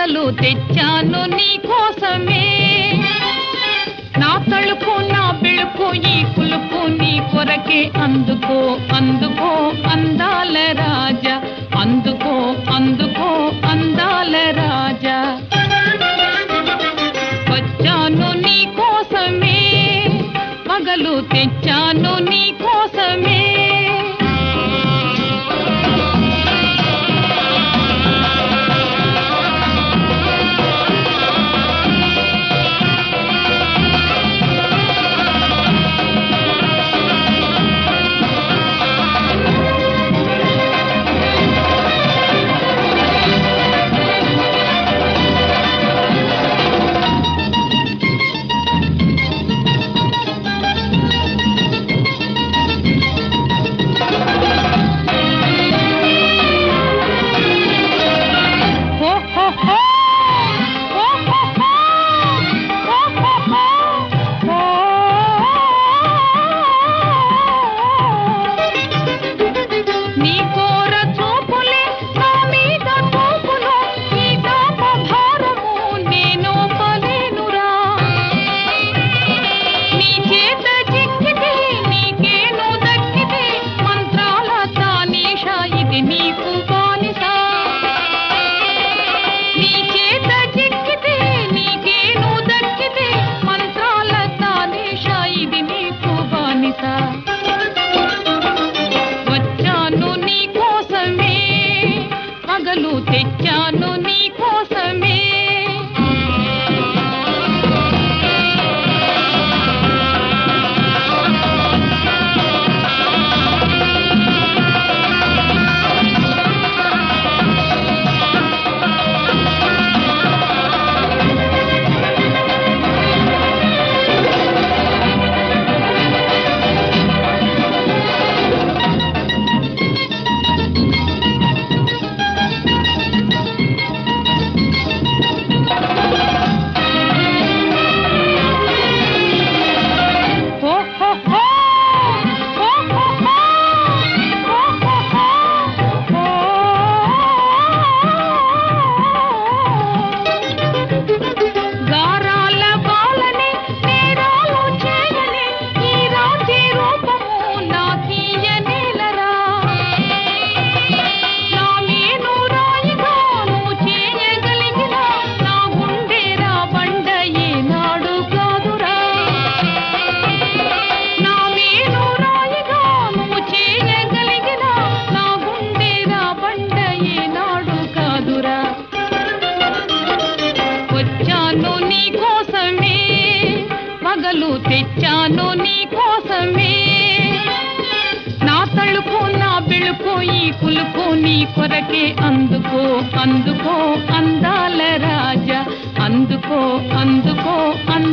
పగలు తెచ్చాను నీ కోసమే నా తలుపు నా బెళుపు ఈ కులుపు నీ కొరకే అందుకో అందుకో అందాల రాజా అందుకో అందుకో అందాల రాజా వచ్చాను నీ కోసమే పగలు తెచ్చాను నీ కోసమే హో హో హో హో హో హో హో హో హో నీ కోర చూపులే నా మీద చూపులు ఈ తాప భారము నేను పలేనురా నీ చేత చిక్కితే నీకేను దక్కితే మంత్రాల తానీష ఇది నీకు బానిస నీ చేత చిక్కితే నీకేను దక్కితే మంత్రాల తానీష ఇది నీకు బానిస వచ్చాను నీ కోసమే పగలు తెచ్చాను నీ కోసమే హో హో హో హో హో హో హో హో హో గారాల బాలని నేరాలు చేయని ఈ రాతి రూపము నాకీయనేలరా నా మేను రాయిగా నువ్వు చేయగలిగిన నా గుండెరా బండ ఏనాడు కాదురా నా మేను రాయిగా నువ్వు చేయగలిగిన నా గుండెరా బండ ఏనాడు కాదురా వచ్చాను నీ కోసమే పగలు తెచ్చాను నీ కోసమే నా తలుపు నా బెళుపు ఈ కులుపు నీ కొరకే అందుకో అందుకో అందాల రాజా అందుకో అందుకో అందాల